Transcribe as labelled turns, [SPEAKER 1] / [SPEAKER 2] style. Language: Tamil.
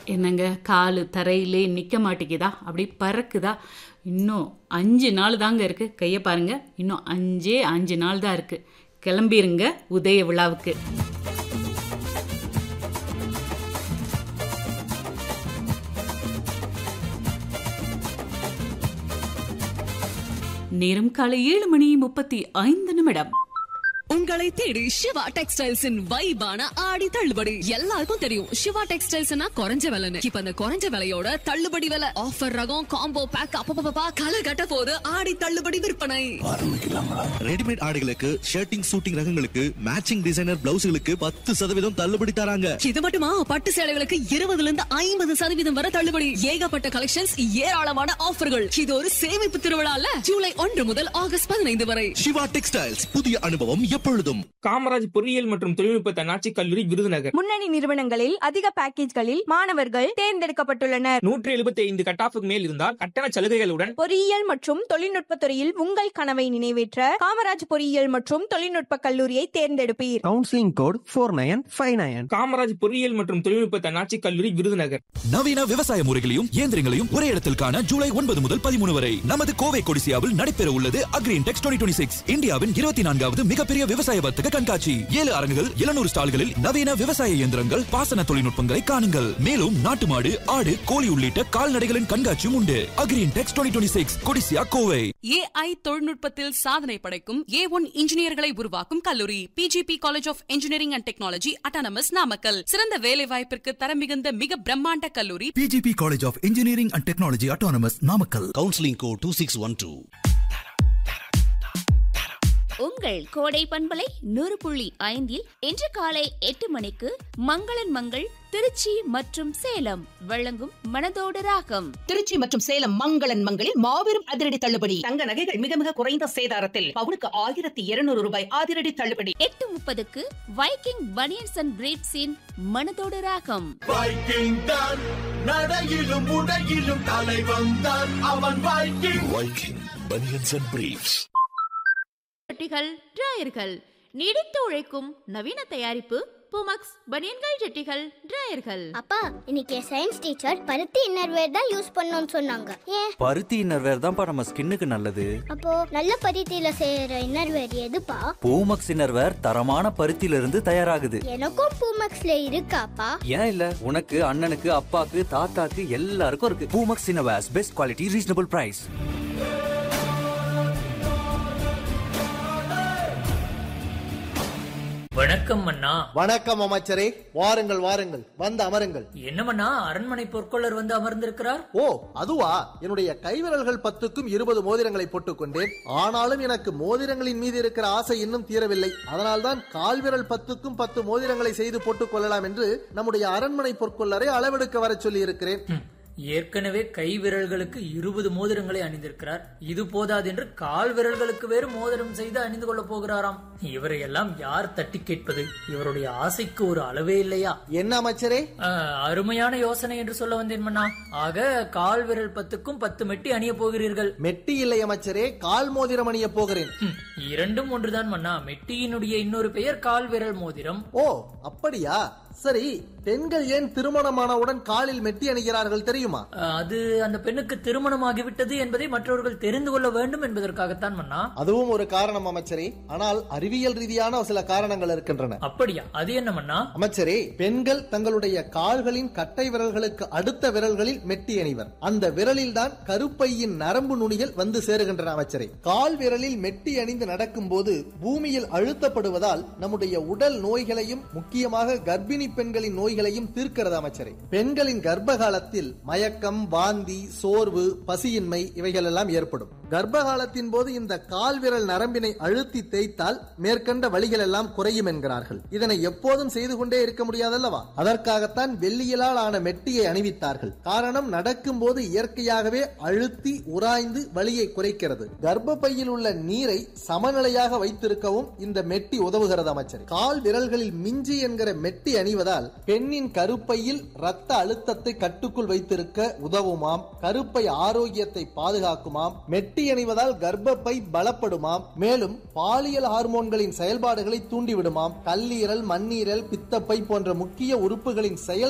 [SPEAKER 1] என்னங்க கால் தரையிலே நிற்க மாட்டேங்குதா அப்படி பறக்குதா இன்னும் அஞ்சு நாள் தாங்க இருக்கு கையை பாருங்க இன்னும் அஞ்சே அஞ்சு நாள் தான் இருக்கு கிளம்பிருங்க உதய விழாவுக்கு நேரம் காலை ஏழு மணி முப்பத்தி ஐந்து நிமிடம்
[SPEAKER 2] உங்களை தேடி சிவா டெக்ஸ்டைல்ஸின் வைபான ஆடி தள்ளுபடி எல்லாருக்கும் தெரியும் சிவா டெக்ஸ்டைல்ஸ்னா குறைஞ்ச விலைன்னு இப்ப அந்த குறைஞ்ச விலையோட தள்ளுபடி விலை ஆஃபர் ரகம் காம்போ பேக் அப்பப்பா கலை கட்ட போது ஆடி தள்ளுபடி விற்பனை
[SPEAKER 3] ரெடிமேட் ஆடைகளுக்கு ஷர்ட்டிங் சூட்டிங் ரகங்களுக்கு மேட்சிங் டிசைனர் பிளவுஸ்களுக்கு பத்து சதவீதம் தள்ளுபடி தராங்க
[SPEAKER 2] இது மட்டுமா பட்டு சேலைகளுக்கு இருபதுல இருந்து ஐம்பது சதவீதம் வரை தள்ளுபடி ஏகப்பட்ட கலெக்ஷன்ஸ் ஏராளமான ஆஃபர்கள் இது ஒரு சேமிப்பு திருவிழால ஜூலை ஒன்று முதல் ஆகஸ்ட் பதினைந்து வரை
[SPEAKER 3] சிவா டெக்ஸ்டைல்ஸ் புதிய அனுபவம் எப்பொழுதும்
[SPEAKER 4] காமராஜ் பொறியியல் மற்றும் தொழில்நுட்ப தன்னாட்சி கல்லூரி விருதுநகர்
[SPEAKER 5] முன்னணி நிறுவனங்களில் அதிக பேக்கேஜ்களில் மாணவர்கள் தேர்ந்தெடுக்கப்பட்டுள்ளனர்
[SPEAKER 4] நூற்றி எழுபத்தி ஐந்து கட்டாஃபுக்கு மேல் இருந்தால் கட்டண சலுகைகளுடன்
[SPEAKER 5] பொறியியல் மற்றும் தொழில்நுட்ப துறையில் உங்கள் கனவை நிறைவேற்ற காமராஜ் பொறியியல் மற்றும் தொழில்நுட்ப கல்லூரியை தேர்ந்தெடுப்பீர்
[SPEAKER 6] counselling code four nine five nine
[SPEAKER 4] Kamaraj பொறியியல் மற்றும் தொழில்நுட்ப தன்னாட்சி கல்லூரி விருதுநகர்
[SPEAKER 7] நவீன விவசாய முறைகளையும் இயந்திரங்களையும் ஒரே இடத்தில் காண ஜூலை ஒன்பது முதல் பதிமூணு வரை நமது கோவை கொடிசியாவில் நடைபெற உள்ளது அக்ரீன் டெக்ஸ் டுவெண்ட்டி சிக்ஸ் இந்தியாவின் இருபத்தி நான்காவது மிகப்பெரிய விவசாய வர்த்தக கண்காட்சி ஏழு அரங்குகள் எழுநூறு ஸ்டால்களில் நவீன விவசாய இயந்திரங்கள் பாசன தொழில்நுட்பங்களை காணுங்கள் மேலும் நாட்டு மாடு ஆடு கோழி உள்ளிட்ட கால்நடைகளின் கண்காட்சியும் உண்டு Agri Intex twenty six Codissia Kovai
[SPEAKER 2] AI தொழில்நுட்பத்தில் சாதனை படைக்கும் ஏ ஒன் இன்ஜினியர்களை உருவாக்கும் கல்லூரி PGP college of engineering and technology autonomous Namakkal சிறந்த வேலை வாய்ப்பிற்கு தரம் மிகுந்த மிக பிரம்மாண்ட கல்லூரி
[SPEAKER 7] PGP college of engineering and technology autonomous Namakkal
[SPEAKER 3] counselling code two six one two
[SPEAKER 8] உங்கள் கோடை பண்பலை நூறு புள்ளி ஐந்தில் இன்று காலை எட்டு மணிக்கு மங்களன் மங்கள் திருச்சி மற்றும் சேலம் வழங்கும் மனதோடு ராகம்
[SPEAKER 9] திருச்சி மற்றும் சேலம் மங்களன் மங்களில் மாபெரும் அதிரடி தள்ளுபடி தங்க நகைகள் மிக மிக குறைந்த சேதாரத்தில் பவுனுக்கு ஆயிரத்தி இருநூறு ரூபாய் அதிரடி தள்ளுபடி
[SPEAKER 8] எட்டு முப்பதுக்கு வைக்கிங் பனியன்ஸ் அண்ட் பிரீட்ஸின் மனதோடு ராகம்
[SPEAKER 10] வைக்கிங் தான் நடையிலும் உடையிலும் தலை வந்தான் அவன் Viking
[SPEAKER 3] Viking banians and briefs
[SPEAKER 8] ஜட்டிகள் டிராயர்கள் நீடித்து உழைக்கும் நவீன தயாரிப்பு புமக்ஸ் பனியன்கள் ஜட்டிகள் டிராயர்கள்
[SPEAKER 11] அப்பா இன்னைக்கு சயின்ஸ் டீச்சர் பருத்தி இன்னர்வேர் தான் யூஸ் பண்ணணும்னு சொன்னாங்க ஏன்
[SPEAKER 12] பருத்தி இன்னர்வேர் தான்ப்பா நம்ம ஸ்கின்னுக்கு நல்லது
[SPEAKER 11] அப்போ நல்ல பருத்தியில செய்யற இன்னர்வேர் எதுப்பா
[SPEAKER 12] பூமக்ஸ் இன்னர்வேர் தரமான பருத்தியில இருந்து தயாராகுது
[SPEAKER 11] எனக்கும் பூமக்ஸ்ல இருக்காப்பா
[SPEAKER 12] ஏன் இல்ல உனக்கு அண்ணனுக்கு அப்பாக்கு தாத்தாக்கு எல்லாருக்கும் இருக்கு Poomex innerwears best quality reasonable price
[SPEAKER 13] வணக்கம் அண்ணா
[SPEAKER 14] வணக்கம் அமைச்சரே வாருங்கள் வாருங்கள் வந்து அமருங்கள்
[SPEAKER 13] என்னமண்ணா அரண்மனை பொற்கொள்ளர் வந்து அமர்ந்திருக்கிறார்
[SPEAKER 14] ஓ அதுவா என்னுடைய கைவிரல்கள் பத்துக்கும் இருபது மோதிரங்களை போட்டுக்கொண்டேன் ஆனாலும் எனக்கு மோதிரங்களின் மீது இருக்கிற ஆசை இன்னும் தீரவில்லை அதனால்தான் கால்விரல் பத்துக்கும் பத்து மோதிரங்களை செய்து போட்டுக் கொள்ளலாம் என்று நம்முடைய அரண்மனை பொற்கொள்ளரை அளவெடுக்க வரச் சொல்லி இருக்கிறேன்
[SPEAKER 13] ஏற்கனவே கை விரல்களுக்கு இருபது மோதிரங்களை அணிந்திருக்கிறார் இது போதாது என்று கால் விரல்களுக்கு வேறு மோதிரம் செய்து அணிந்து கொள்ள போகிறாராம் இவரை எல்லாம் யார் தட்டி கேட்பது இவருடைய ஆசைக்கு ஒரு அளவே இல்லையா
[SPEAKER 14] என்ன அமைச்சரே
[SPEAKER 13] அருமையான யோசனை என்று சொல்ல வந்தேன் மன்னா ஆக கால் விரல் பத்துக்கும் பத்து மெட்டி அணிய போகிறீர்கள்
[SPEAKER 14] மெட்டி இல்லை அமைச்சரே கால் மோதிரம் அணிய போகிறேன்
[SPEAKER 13] இரண்டும் ஒன்றுதான் மன்னா மெட்டியினுடைய இன்னொரு பெயர் கால் விரல் மோதிரம்
[SPEAKER 14] ஓ அப்படியா சரி பெண்கள் ஏன் திருமணமானவுடன் காலில் மெட்டி அணிகிறார்கள் தெரியுமா
[SPEAKER 13] அது அந்த பெண்ணுக்கு திருமணமாகிவிட்டது என்பதை மற்றவர்கள் தெரிந்து கொள்ள வேண்டும் என்பதற்காகத்தான் மன்னா
[SPEAKER 14] அதுவும் ஒரு காரணம் அமைச்சரே ஆனால் அறிவியல் ரீதியான சில காரணங்கள் இருக்கின்றன
[SPEAKER 13] அப்படியா அது என்ன மன்னா
[SPEAKER 14] அமைச்சரே பெண்கள் தங்களுடைய கால்களின் கட்டை விரல்களுக்கு அடுத்த விரல்களில் மெட்டி அணிவர் அந்த விரலில் தான் கருப்பையின் நரம்பு நுனிகள் வந்து சேருகின்றன அமைச்சரே கால் விரலில் மெட்டி அணிந்து நடக்கும் போது பூமியில் அழுத்தப்படுவதால் நம்முடைய உடல் நோய்களையும் முக்கியமாக கர்ப்பிணி பெண்களின் நோய்களையும் தீர்க்கிறது அமைச்சரே பெண்களின் கர்ப்ப காலத்தில் மயக்கம் வாந்தி சோர்வு பசியின்மை இவைகள் எல்லாம் ஏற்படும் கர்ப்ப காலத்தின் போது இந்த கால் விரல் நரம்பினை அழுத்தி தேய்த்தால் மேற்கண்ட வழிகள் எல்லாம் குறையும் என்கிறார்கள் இதனை எப்போதும் செய்து கொண்டே இருக்க முடியாதல்லவா அதற்காகத்தான் வெள்ளியலால் ஆன மெட்டியை அணிவித்தார்கள் காரணம் நடக்கும் போது இயற்கையாகவே அழுத்தி உராய்ந்து வலியை குறைக்கிறது கர்ப்பப்பையில் உள்ள நீரை சமநிலையாக வைத்திருக்கவும் இந்த மெட்டி உதவுகிறது அமைச்சர் கால் விரல்களில் மிஞ்சி என்கிற மெட்டி அணிவதால் பெண்ணின் கருப்பையில் ரத்த அழுத்தத்தை கட்டுக்குள் வைத்திருக்க உதவுமாம் கருப்பை ஆரோக்கியத்தை பாதுகாக்குமாம் மெட்டி அணிவதால் கர்ப்பப்பை பலப்படுமாம் மேலும் பாலியல் ஹார்மோன்களின் செயல்பாடுகளை தூண்டிவிடுமாம் கல்லீரல் மண்ணீரல் பித்தப்பை போன்ற முக்கிய உறுப்புகளின் செயல்